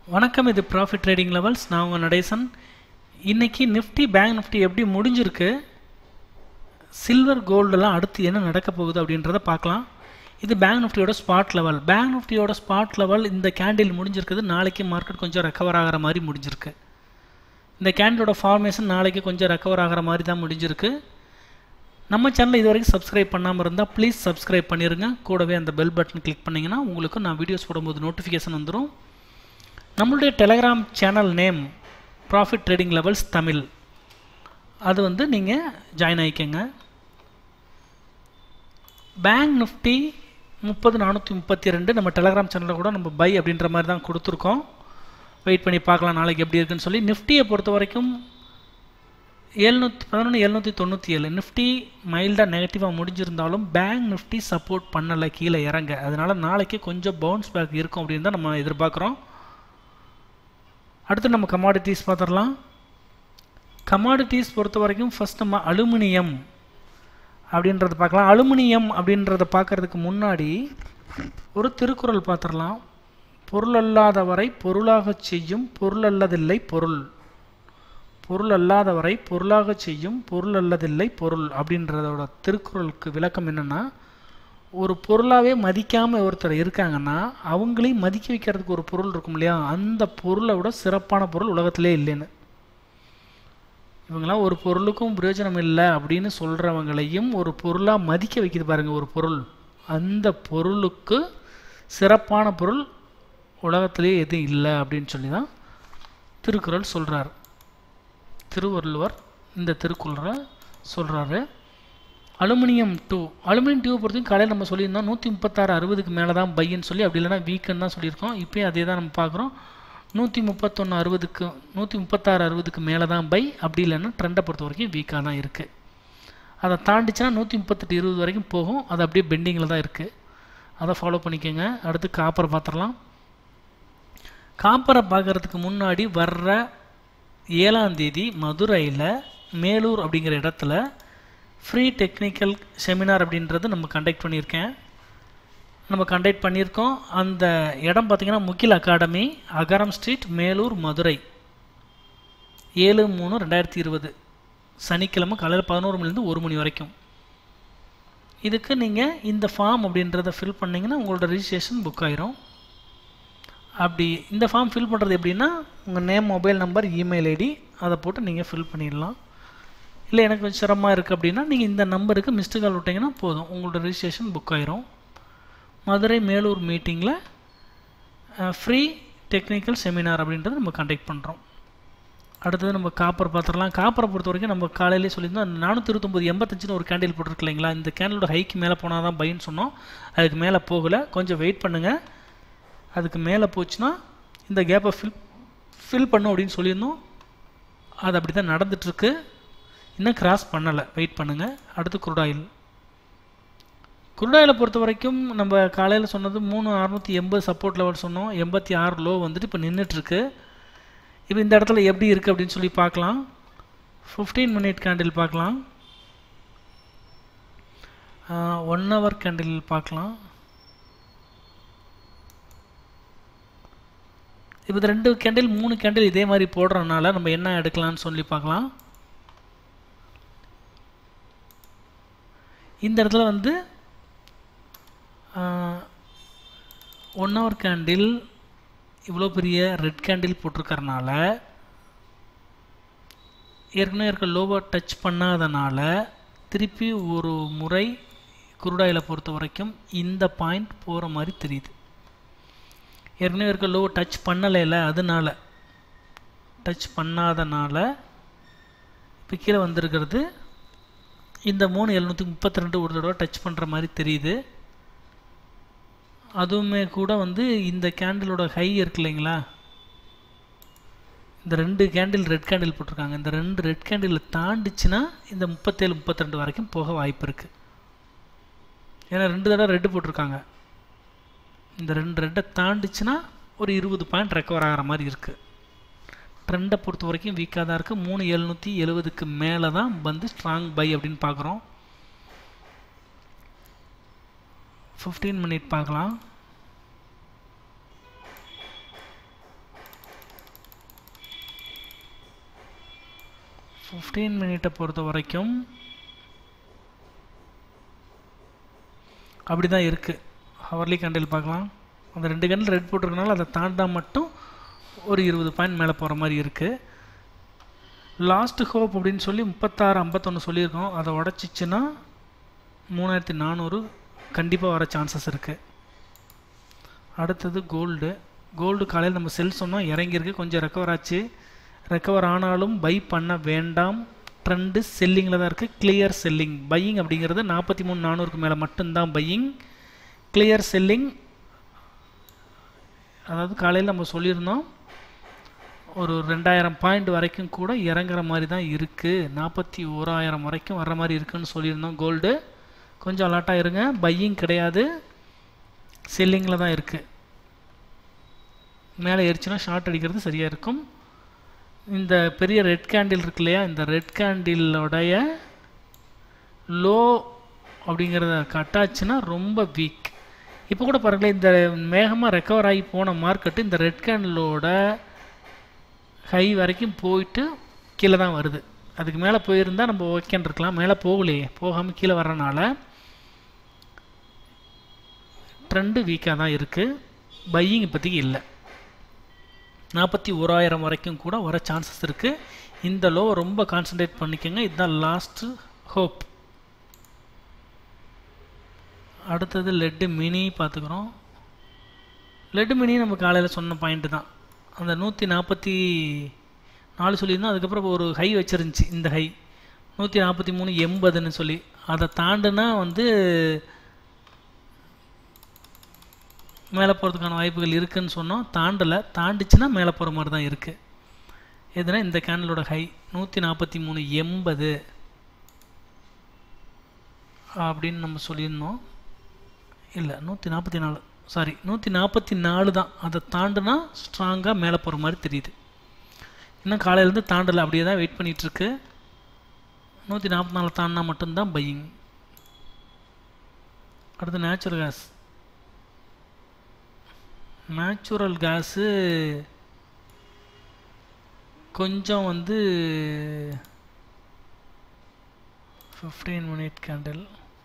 வணக்கம் இது profit trading levels நான் உங்கள் நடேசன் இன்னைக்கு நிஃப்டி பேங்க் நிஃப்டி எப்படி முடிஞ்சிருக்கு சில்வர் கோல்டெல்லாம் அடுத்து என்ன நடக்க போகுது அப்படின்றத பார்க்கலாம் இது பேங்க் நிஃப்டியோட ஸ்பாட் லெவல் பேங்க் நிஃப்டியோட ஸ்பாட் லெவல் இந்த கேண்டில் முடிஞ்சிருக்குது நாளைக்கு மார்க்கெட் கொஞ்சம் ரெக்கவர் ஆகிற மாதிரி முடிஞ்சிருக்கு இந்த கேண்டிலோட ஃபார்மேஷன் நாளைக்கு கொஞ்சம் ரெக்கவர் ஆகிற மாதிரி தான் முடிஞ்சிருக்கு நம்ம சேனலை இது வரைக்கும் சப்ஸ்கிரைப் பண்ணாமல் இருந்தால் ப்ளீஸ் சப்ஸ்கிரைப் பண்ணிடுங்க கூடவே அந்த பெல் பட்டன் கிளிக் பண்ணிங்கன்னா உங்களுக்கு நான் வீடியோஸ் போடும்போது நோட்டிஃபிகேஷன் வந்துடும் நம்மளுடைய Telegram channel name profit trading levels Tamil அது வந்து நீங்கள் ஜாயின் ஆகிக்கங்க பேங்க் நிஃப்டி முப்பது நானூற்றி முப்பத்தி ரெண்டு நம்ம டெலகிராம் சேனலில் கூட நம்ம பை அப்படின்ற மாதிரி தான் கொடுத்துருக்கோம் வெயிட் பண்ணி பார்க்கலாம் நாளைக்கு எப்படி இருக்குன்னு சொல்லி நிஃப்டியை பொறுத்த வரைக்கும் எழுநூற்றி பதினொன்று எழுநூற்றி தொண்ணூற்றி ஏழு நிஃப்டி மைல்டாக நெகட்டிவாக முடிஞ்சிருந்தாலும் பேங்க் நிஃப்டி சப்போர்ட் பண்ணலை கீழே இறங்க அதனால் நாளைக்கு கொஞ்சம் பவுன்ஸ் பேக் இருக்கும் அப்படின்னு தான் நம்ம எதிர்பார்க்குறோம் அடுத்து நம்ம கமாடிட்டிஸ் பார்த்துடலாம் கமாடிட்டிஸ் பொறுத்த வரைக்கும் ஃபஸ்ட் நம்ம அலுமினியம் அப்படின்றத பார்க்கலாம் அலுமினியம் அப்படின்றத பார்க்குறதுக்கு முன்னாடி ஒரு திருக்குறள் பார்த்துடலாம் பொருள் அல்லாதவரை பொருளாகச் செய்யும் பொருள் அல்லதில்லை பொருள் பொருள் அல்லாதவரை பொருளாக செய்யும் பொருள் அல்லதில்லை பொருள் அப்படின்றதோட திருக்குறளுக்கு விளக்கம் என்னென்னா ஒரு பொருளாகவே மதிக்காமல் ஒருத்தர் இருக்காங்கன்னா அவங்களையும் மதிக்க வைக்கிறதுக்கு ஒரு பொருள் இருக்கும் இல்லையா அந்த பொருளை விட சிறப்பான பொருள் உலகத்திலே இல்லைன்னு இவங்களாம் ஒரு பொருளுக்கும் பிரயோஜனம் இல்லை அப்படின்னு சொல்கிறவங்களையும் ஒரு பொருளாக மதிக்க வைக்கிது பாருங்கள் ஒரு பொருள் அந்த பொருளுக்கு சிறப்பான பொருள் உலகத்திலே எதுவும் இல்லை அப்படின்னு சொல்லி தான் திருக்குறள் சொல்கிறார் திருவள்ளுவர் இந்த திருக்குறளை சொல்கிறாரு அலுமினியம் டூ அலுமினியம் டியூ பொறுத்தையும் காலையில் நம்ம சொல்லியிருந்தோம் நூற்றி முப்பத்தாறு அறுபதுக்கு மேலே தான் பையன்னு சொல்லி அப்படி இல்லைனா வீக்குன்னு தான் சொல்லியிருக்கோம் இப்போயும் அதே தான் நம்ம பார்க்குறோம் நூற்றி முப்பத்தொன்று அறுபதுக்கு நூற்றி முப்பத்தாறு அறுபதுக்கு மேலே தான் பை அப்படி இல்லைன்னா ட்ரெண்டை பொறுத்த வரைக்கும் வீக்காக தான் இருக்குது அதை தாண்டிச்சுன்னா நூற்றி முப்பத்தெட்டு இருபது வரைக்கும் போகும் அது அப்படியே பெண்டிங்கில் தான் இருக்குது அதை ஃபாலோ பண்ணிக்கோங்க அடுத்து காப்பரை பார்த்துடலாம் காப்பரை பார்க்குறதுக்கு முன்னாடி வர்ற ஏழாம் தேதி மதுரையில் மேலூர் அப்படிங்கிற இடத்துல ஃப்ரீ டெக்னிக்கல் செமினார் அப்படின்றது நம்ம கண்டக்ட் பண்ணியிருக்கேன் நம்ம கண்டக்ட் பண்ணியிருக்கோம் அந்த இடம் பார்த்திங்கன்னா முகில் அகாடமி அகரம் ஸ்ட்ரீட் மேலூர் மதுரை ஏழு மூணு ரெண்டாயிரத்தி இருபது சனிக்கிழமை காலையில் பதினோரு மணிலேருந்து ஒரு மணி வரைக்கும் இதுக்கு நீங்கள் இந்த ஃபார்ம் அப்படின்றத ஃபில் பண்ணிங்கன்னா உங்களோட ரிஜிஸ்ட்ரேஷன் புக் ஆயிரும் அப்படி இந்த ஃபார்ம் ஃபில் பண்ணுறது எப்படின்னா உங்கள் name mobile number email ID அதை போட்டு நீங்கள் ஃபில் பண்ணிடலாம் இல்லை எனக்கு கொஞ்சம் சிரமமாக இருக்குது அப்படின்னா நீங்கள் இந்த நம்பருக்கு மிஸ்டு கால் விட்டிங்கன்னா போதும் உங்களோட ரிஜிஸ்ட்ரேஷன் புக் ஆயிரும் மதுரை மேலூர் மீட்டிங்கில் ஃப்ரீ டெக்னிக்கல் செமினார் அப்படின்றது நம்ம கண்டக்ட் பண்ணுறோம் அடுத்தது நம்ம காப்பர் பார்த்துடலாம் காப்பரை பொறுத்த வரைக்கும் நம்ம காலையிலே சொல்லியிருந்தோம் நானூற்றி இருபத்தொம்பது எண்பத்தஞ்சுன்னு ஒரு கேண்டில் போட்டிருக்கு இல்லைங்களா இந்த கேண்டிலோட ஹைக்கு மேலே போனால் தான் பைன்னு சொன்னோம் அதுக்கு மேலே போகலை கொஞ்சம் வெயிட் பண்ணுங்கள் அதுக்கு மேலே போச்சுன்னா இந்த கேப்பை ஃபில் ஃபில் பண்ணும் அப்படின்னு சொல்லியிருந்தோம் அது அப்படி தான் நடந்துகிட்ருக்கு இன்னும் கிராஸ் பண்ணலை வெயிட் பண்ணுங்கள் அடுத்து குருடாயில் குருடாயிலை பொறுத்த வரைக்கும் நம்ம காலையில் சொன்னது மூணு அறநூற்றி எண்பது சப்போர்ட் லெவல் சொன்னோம் எண்பத்தி ஆறு லோ வந்துட்டு இப்போ நின்றுட்டுருக்கு இப்போ இந்த இடத்துல எப்படி இருக்குது அப்படின்னு சொல்லி பார்க்கலாம் ஃபிஃப்டீன் மினிட் கேண்டில் பார்க்கலாம் ஒன் ஹவர் கேண்டில் பார்க்கலாம் இப்போ இந்த ரெண்டு கேண்டில் மூணு கேண்டில் இதே மாதிரி போடுறதுனால நம்ம என்ன எடுக்கலாம்னு சொல்லி பார்க்கலாம் இந்த இடத்துல வந்து ஒன் ஹவர் கேண்டில் இவ்வளோ பெரிய ரெட் கேண்டில் போட்டிருக்கறனால ஏற்கனவே இருக்க லோவை டச் பண்ணாதனால திருப்பி ஒரு முறை குருடாயில் பொறுத்த வரைக்கும் இந்த பாயிண்ட் போகிற மாதிரி தெரியுது ஏற்கனவே இருக்க லோ டச் பண்ணலைல அதனால டச் பண்ணாதனால இப்போ கீழே வந்திருக்கிறது இந்த மூணு எழுநூற்றி முப்பத்தி ரெண்டு ஒரு தடவை டச் பண்ணுற மாதிரி தெரியுது அதுவுமே கூட வந்து இந்த கேண்டிலோட ஹை இருக்கு இல்லைங்களா இந்த ரெண்டு கேண்டில் ரெட் கேண்டில் போட்டிருக்காங்க இந்த ரெண்டு ரெட் கேண்டில் தாண்டிச்சுன்னா இந்த முப்பத்தேழு முப்பத்திரெண்டு வரைக்கும் போக வாய்ப்பு இருக்குது ஏன்னா ரெண்டு தடவை ரெட்டு போட்டிருக்காங்க இந்த ரெண்டு ரெட்டை தாண்டிச்சுன்னா ஒரு இருபது பாயிண்ட் ரெக்கவர் ஆகிற மாதிரி இருக்குது ட்ரெண்டை பொறுத்த வரைக்கும் வீக்காக தான் இருக்குது மூணு எழுநூற்றி எழுபதுக்கு மேலே தான் வந்து ஸ்ட்ராங் பை அப்படின்னு பார்க்குறோம் ஃபிஃப்டீன் மினிட் பார்க்கலாம் ஃபிஃப்டீன் மினிட்டை பொறுத்த வரைக்கும் அப்படி தான் இருக்குது ஹவர்லி கேண்டில் பார்க்கலாம் அந்த ரெண்டு கேண்டில் ரெட் போட்டிருக்கனால அதை தாண்டா மட்டும் ஒரு இருபது பாயிண்ட் மேலே போகிற மாதிரி இருக்குது லாஸ்ட் ஹோப் அப்படின்னு சொல்லி முப்பத்தாறு ஐம்பத்தொன்று சொல்லியிருக்கோம் அதை உடச்சிச்சின்னா மூணாயிரத்தி நானூறு கண்டிப்பாக வர சான்சஸ் இருக்குது அடுத்தது கோல்டு கோல்டு காலையில் நம்ம செல் சொன்னோம் இறங்கியிருக்கு கொஞ்சம் ரெக்கவர் ஆச்சு ரெக்கவர் ஆனாலும் பை பண்ண வேண்டாம் ட்ரெண்டு செல்லிங்கில் தான் இருக்குது கிளியர் செல்லிங் பையிங் அப்படிங்கிறது நாற்பத்தி மூணு நானூறுக்கு மேலே மட்டும்தான் பையிங் கிளியர் செல்லிங் அதாவது காலையில் நம்ம சொல்லியிருந்தோம் ஒரு ரெண்டாயிரம் பாயிண்ட் வரைக்கும் கூட இறங்குற மாதிரி தான் இருக்குது நாற்பத்தி ஓராயிரம் வரைக்கும் வர்ற மாதிரி இருக்குன்னு சொல்லியிருந்தோம் கோல்டு கொஞ்சம் அலர்ட்டாக இருங்க பையிங் கிடையாது செல்லிங்கில் தான் இருக்குது மேலே ஏறிச்சுன்னா ஷார்ட் அடிக்கிறது சரியாக இருக்கும் இந்த பெரிய ரெட் கேண்டில் இருக்கு இல்லையா இந்த ரெட் கேண்டிலோடைய லோ அப்படிங்கிறத கட்டாச்சுன்னா ரொம்ப வீக் இப்போ கூட பாருங்களேன் இந்த மேகமாக ரெக்கவர் ஆகி போன மார்க்கெட்டு இந்த ரெட் கேண்டிலோட ஹை வரைக்கும் போயிட்டு கீழே தான் வருது அதுக்கு மேலே போயிருந்தால் நம்ம ஓகேன்னு இருக்கலாம் மேலே போகலையே போகாமல் கீழே வர்றனால ட்ரெண்டு வீக்காக தான் இருக்குது பையிங் இப்போதைக்கு இல்லை நாற்பத்தி ஓராயிரம் வரைக்கும் கூட வர சான்சஸ் இருக்குது இந்த லோ ரொம்ப கான்சன்ட்ரேட் பண்ணிக்கோங்க இதுதான் லாஸ்ட்டு ஹோப் அடுத்தது லெட்டு மினி பார்த்துக்குறோம் லெட்டு மினி நம்ம காலையில் சொன்ன பாயிண்ட்டு தான் அந்த நூற்றி நாற்பத்தி நாலு சொல்லியிருந்தோம் அதுக்கப்புறம் ஒரு ஹை வச்சிருந்துச்சு இந்த ஹை நூற்றி நாற்பத்தி மூணு எண்பதுன்னு சொல்லி அதை தாண்டுனா வந்து மேலே போகிறதுக்கான வாய்ப்புகள் இருக்குதுன்னு சொன்னோம் தாண்டலை தாண்டிச்சுன்னா மேலே போகிற மாதிரி தான் இருக்குது எதுனா இந்த கேண்டலோட ஹை நூற்றி நாற்பத்தி மூணு எண்பது அப்படின்னு நம்ம சொல்லியிருந்தோம் இல்லை நூற்றி நாற்பத்தி நாலு சாரி நூற்றி நாற்பத்தி நாலு தான் அதை தாண்டுனா ஸ்ட்ராங்காக மேலே போகிற மாதிரி தெரியுது இன்னும் காலையிலேருந்து தாண்டலை அப்படியே தான் வெயிட் பண்ணிகிட்ருக்கு நூற்றி நாற்பத்தி நாலு தாண்டினா மட்டும்தான் பையிங் அடுத்து நேச்சுரல் கேஸ் நேச்சுரல் கேஸு கொஞ்சம் வந்து ஃபிஃப்டீன் மினிட் கேண்டில்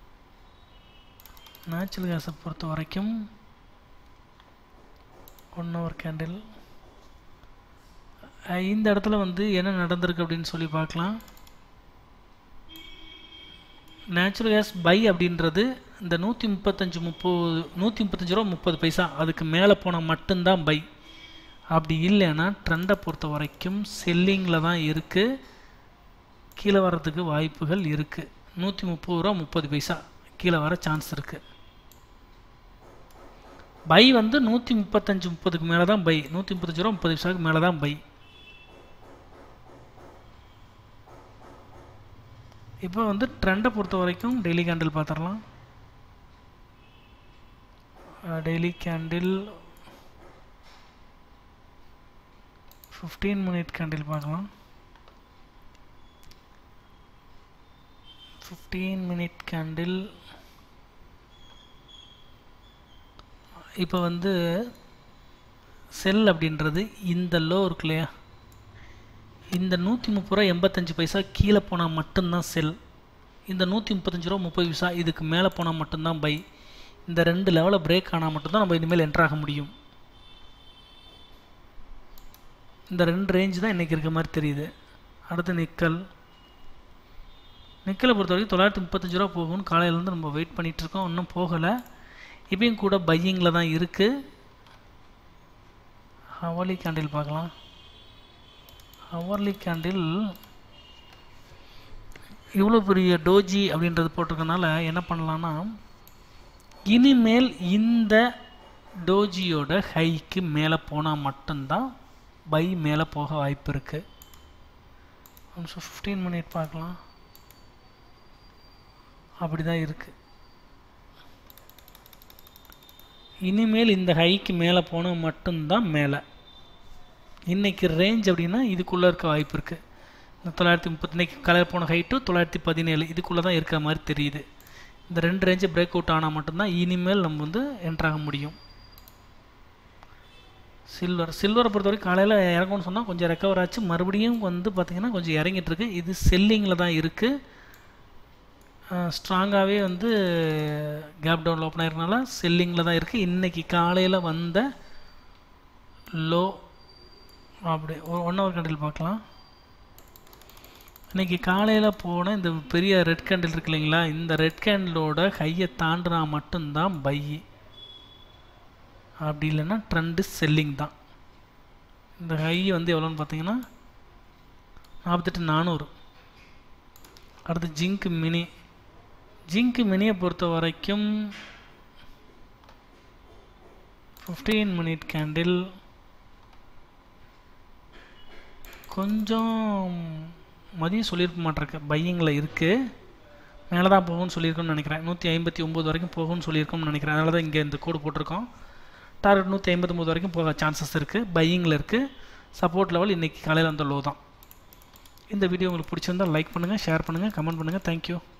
நேச்சுரல் கேஸை பொறுத்த வரைக்கும் ஒன் ஹவர் கேண்டில் இந்த இடத்துல வந்து என்ன நடந்திருக்கு அப்படின்னு சொல்லி பார்க்கலாம் நேச்சுரல் கேஸ் பை அப்படின்றது இந்த நூற்றி முப்பத்தஞ்சு முப்பது நூற்றி முப்பத்தஞ்சு ரூபா முப்பது பைசா அதுக்கு மேலே போனால் மட்டும்தான் பை அப்படி இல்லைன்னா ட்ரெண்டை பொறுத்த வரைக்கும் செல்லிங்கில் தான் இருக்குது கீழே வர்றதுக்கு வாய்ப்புகள் இருக்குது நூற்றி முப்பது ரூபா முப்பது பைசா கீழே வர சான்ஸ் இருக்குது பை வந்து நூற்றி முப்பத்தஞ்சு முப்பதுக்கு மேலே தான் பை நூற்றி முப்பத்தஞ்சு ரூபா முப்பது பைசாவுக்கு மேலே தான் பை இப்போ வந்து ட்ரெண்டை பொறுத்த வரைக்கும் டெய்லி கேண்டில் பார்த்துடலாம் daily candle fifteen minute candle பார்க்கலாம் ஃபிஃப்டீன் மினிட் கேண்டில் இப்போ வந்து செல் அப்படின்றது இந்த லோ இருக்கு இல்லையா இந்த நூற்றி முப்பது ரூபா எண்பத்தஞ்சு பைசா கீழே போனால் மட்டும்தான் செல் இந்த நூற்றி முப்பத்தஞ்சு ரூபா முப்பது பைசா இதுக்கு மேலே போனால் மட்டும்தான் பை இந்த ரெண்டு லெவலில் பிரேக் ஆனால் மட்டும்தான் நம்ம இனிமேல் என்ட்ராக முடியும் இந்த ரெண்டு ரேஞ்ச் தான் இன்றைக்கி இருக்க மாதிரி தெரியுது அடுத்து நிக்கல் நிக்கலை பொறுத்த வரைக்கும் தொள்ளாயிரத்தி முப்பத்தஞ்சு ரூபா போகும்னு காலையிலேருந்து நம்ம வெயிட் பண்ணிகிட்ருக்கோம் இன்னும் போகலை இப்பயும் கூட பையிங்கில் தான் இருக்குது ஹவர்லி கேண்டில் பார்க்கலாம் ஹவர்லி கேண்டில் இவ்வளோ பெரிய டோஜி அப்படின்றது போட்டிருக்கனால என்ன பண்ணலான்னா இனிமேல் இந்த டோஜியோட ஹைக்கு மேலே போனால் மட்டும்தான் பை மேலே போக வாய்ப்பு இருக்குது நிமிஷம் ஃபிஃப்டீன் மினிட் பார்க்கலாம் அப்படி தான் இருக்குது இனிமேல் இந்த ஹைக்கு மேலே போனால் மட்டும்தான் மேலே இன்றைக்கி ரேஞ்ச் அப்படின்னா இதுக்குள்ளே இருக்க வாய்ப்பு இருக்குது இந்த தொள்ளாயிரத்தி முப்பத்தி இன்னைக்கு கலர் போன ஹைட்டு தொள்ளாயிரத்தி பதினேழு இதுக்குள்ளே தான் இருக்கிற மாதிரி தெரியுது இந்த ரெண்டு ரேஞ்சு பிரேக் அவுட் ஆனால் மட்டும்தான் இனிமேல் நம்ம வந்து என்ட்ராக முடியும் சில்வர் சில்வரை பொறுத்த வரைக்கும் காலையில் இறங்கும்னு சொன்னால் கொஞ்சம் ரெக்கவர் ஆச்சு மறுபடியும் வந்து பார்த்திங்கன்னா கொஞ்சம் இறங்கிட்டு இருக்கு இது செல்லிங்கில் தான் இருக்குது ஸ்ட்ராங்காகவே வந்து கேப் டவுன் ஓப்பன் ஆயிருக்கனால செல்லிங்கில் தான் இருக்குது இன்றைக்கி காலையில் வந்த லோ அப்படி ஒன் ஹவர் கண்டில் பார்க்கலாம் இன்றைக்கி காலையில் போன இந்த பெரிய ரெட் கேண்டில் இருக்கு இல்லைங்களா இந்த ரெட் கேண்டிலோட ஹையை தாண்டினா மட்டும்தான் பை அப்படி இல்லைன்னா ட்ரெண்டு செல்லிங் தான் இந்த ஹை வந்து எவ்வளோன்னு பார்த்தீங்கன்னா நாற்பத்தெட்டு நானூறு அடுத்து ஜிங்க் மினி ஜிங்க் மினியை பொறுத்த வரைக்கும் ஃபிஃப்டீன் மினிட் கேண்டில் கொஞ்சம் மதியம் சொல்லியிருக்க மாட்டிருக்கு பையிங்கில் இருக்குது மேலே தான் போகும்னு சொல்லியிருக்கோம்னு நினைக்கிறேன் நூற்றி ஐம்பத்தி ஒம்பது வரைக்கும் போகும்னு சொல்லியிருக்கோம்னு நினைக்கிறேன் அதனால தான் இங்கே இந்த கோடு போட்டிருக்கோம் டார்கெட் நூற்றி ஐம்பத்தொம்பது வரைக்கும் போக சான்சஸ் இருக்குது பையிங்கில் இருக்குது சப்போர்ட் லெவல் இன்றைக்கி காலையில் அந்த லோ தான் இந்த வீடியோ உங்களுக்கு பிடிச்சிருந்தால் லைக் பண்ணுங்கள் ஷேர் பண்ணுங்கள் கமெண்ட் பண்ணுங்கள் தேங்க்யூ